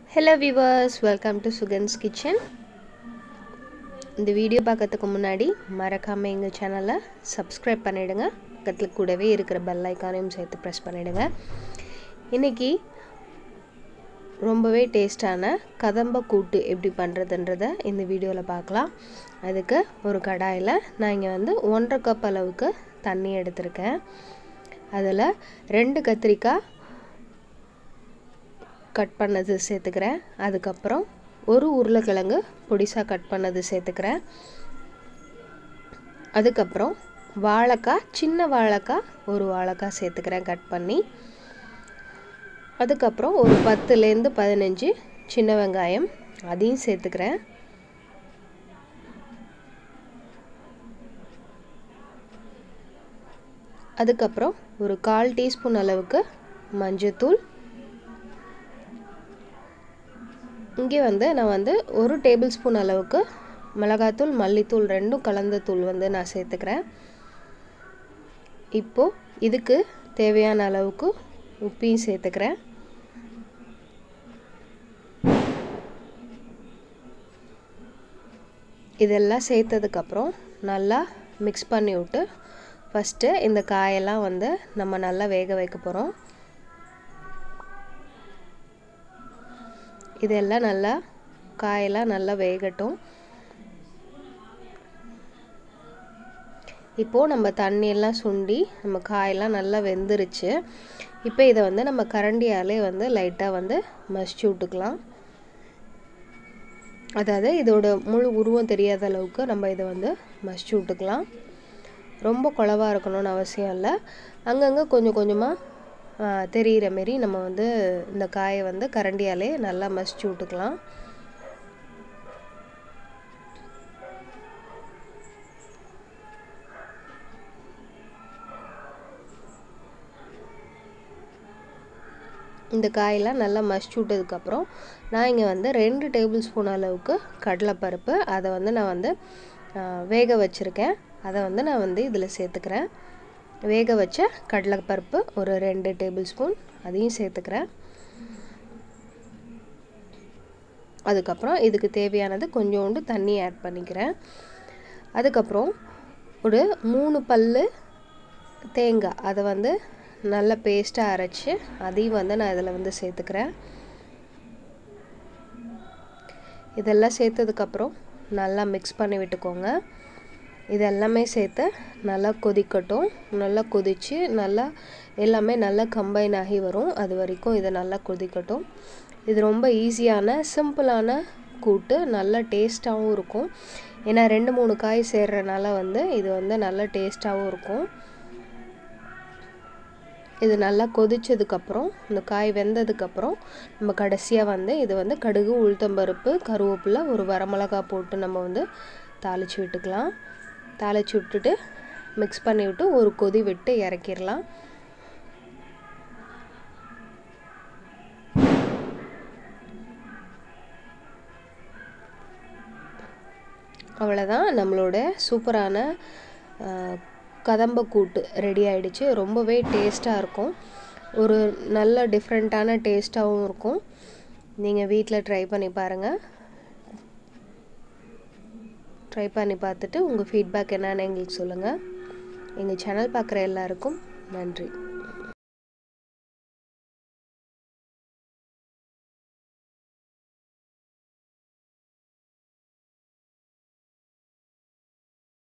hello viewers welcome to Sugan's kitchen இந்த video பார்க்கறதுக்கு முன்னாடி மறக்காமல் எங்கள் சேனலை சப்ஸ்கிரைப் பண்ணிவிடுங்க பக்கத்தில் கூடவே இருக்கிற பெல் ஐக்கானையும் சேர்த்து ப்ரெஸ் பண்ணிவிடுங்க இன்றைக்கி ரொம்பவே டேஸ்டான கதம்ப கூட்டு எப்படி பண்ணுறதுன்றத இந்த வீடியோவில் பார்க்கலாம் அதுக்கு ஒரு கடாயில் நான் இங்கே வந்து ஒன்றரை கப் அளவுக்கு தண்ணி எடுத்திருக்கேன் அதில் ரெண்டு கத்திரிக்காய் கட் பண்ணது சேர்த்துக்கிறேன் அதுக்கப்புறம் ஒரு உருளைக்கிழங்கு பொடிசாக கட் பண்ணது சேர்த்துக்கிறேன் அதுக்கப்புறம் வாழைக்காய் சின்ன வாழைக்காய் ஒரு வாழைக்காய் சேர்த்துக்கிறேன் கட் பண்ணி அதுக்கப்புறம் ஒரு பத்துலேருந்து பதினஞ்சு சின்ன வெங்காயம் அதையும் சேர்த்துக்கிறேன் அதுக்கப்புறம் ஒரு கால் டீஸ்பூன் அளவுக்கு மஞ்சத்தூள் இங்கே வந்து நான் வந்து ஒரு டேபிள் ஸ்பூன் அளவுக்கு மிளகாத்தூள் மல்லித்தூள் ரெண்டும் கலந்த தூள் வந்து நான் சேர்த்துக்கிறேன் இப்போது இதுக்கு தேவையான அளவுக்கு உப்பையும் சேர்த்துக்கிறேன் இதெல்லாம் சேர்த்ததுக்கப்புறம் நல்லா மிக்ஸ் பண்ணி விட்டு ஃபஸ்ட்டு இந்த காயெல்லாம் வந்து நம்ம நல்லா வேக வைக்க போகிறோம் இதெல்லாம் நல்லா காயெல்லாம் நல்லா வேகட்டும் இப்போது நம்ம தண்ணியெல்லாம் சுண்டி நம்ம காயெல்லாம் நல்லா வெந்துருச்சு இப்போ இதை வந்து நம்ம கரண்டியாலே வந்து லைட்டாக வந்து மசிச்சு விட்டுக்கலாம் அதாவது இதோட முழு உருவம் தெரியாத அளவுக்கு நம்ம இதை வந்து மசிச்சு விட்டுக்கலாம் ரொம்ப குழவாக இருக்கணும்னு அவசியம் இல்லை அங்கங்கே கொஞ்சம் கொஞ்சமாக தெரிகிற மாரி நம்ம வந்து இந்த காயை வந்து கரண்டியாலே நல்லா மசிச்சு விட்டுக்கலாம் இந்த காயெல்லாம் நல்லா மசிச்சு விட்டதுக்கப்புறம் நான் இங்கே வந்து ரெண்டு டேபிள் ஸ்பூன் அளவுக்கு கடலைப்பருப்பு அதை வந்து நான் வந்து வேக வச்சுருக்கேன் அதை வந்து நான் வந்து இதில் சேர்த்துக்கிறேன் வேக வச்ச கடலைப்பருப்பு ஒரு ரெண்டு டேபிள் ஸ்பூன் அதையும் சேர்த்துக்கிறேன் அதுக்கப்புறம் இதுக்கு தேவையானது கொஞ்சோண்டு தண்ணி ஆட் பண்ணிக்கிறேன் அதுக்கப்புறம் ஒரு மூணு பல் தேங்காய் அதை வந்து நல்ல பேஸ்ட்டாக அரைச்சி அதையும் வந்து நான் இதில் வந்து சேர்த்துக்கிறேன் இதெல்லாம் சேர்த்ததுக்கப்புறம் நல்லா மிக்ஸ் பண்ணி விட்டுக்கோங்க இது எல்லாமே சேர்த்து நல்லா கொதிக்கட்டும் நல்லா கொதித்து நல்லா எல்லாமே நல்லா கம்பைன் ஆகி வரும் அது வரைக்கும் இதை நல்லா கொதிக்கட்டும் இது ரொம்ப ஈஸியான சிம்பிளான கூட்டு நல்ல டேஸ்ட்டாகவும் இருக்கும் ஏன்னா ரெண்டு மூணு காய் சேர்றனால வந்து இது வந்து நல்ல டேஸ்ட்டாகவும் இருக்கும் இது நல்லா கொதிச்சதுக்கப்புறம் இந்த காய் வெந்ததுக்கப்புறம் நம்ம கடைசியாக வந்து இது வந்து கடுகு உளுத்தம்பருப்பு கருவேப்பிலை ஒரு வரமிளகா போட்டு நம்ம வந்து தாளித்து விட்டுக்கலாம் தாளித்து விட்டுட்டு மிக்ஸ் பண்ணி விட்டு ஒரு கொதி விட்டு இறக்கிடலாம் அவ்வளோதான் நம்மளோட சூப்பரான கதம்ப கூட்டு ரெடி ஆகிடுச்சு ரொம்பவே டேஸ்ட்டாக இருக்கும் ஒரு நல்ல டிஃப்ரெண்ட்டான டேஸ்ட்டாகவும் இருக்கும் நீங்கள் வீட்டில் ட்ரை பண்ணி பாருங்கள் ட்ரை பண்ணி பார்த்துட்டு உங்கள் ஃபீட்பேக் என்னன்னு எங்களுக்கு சொல்லுங்கள் எங்கள் சேனல் பார்க்குற எல்லாருக்கும் நன்றி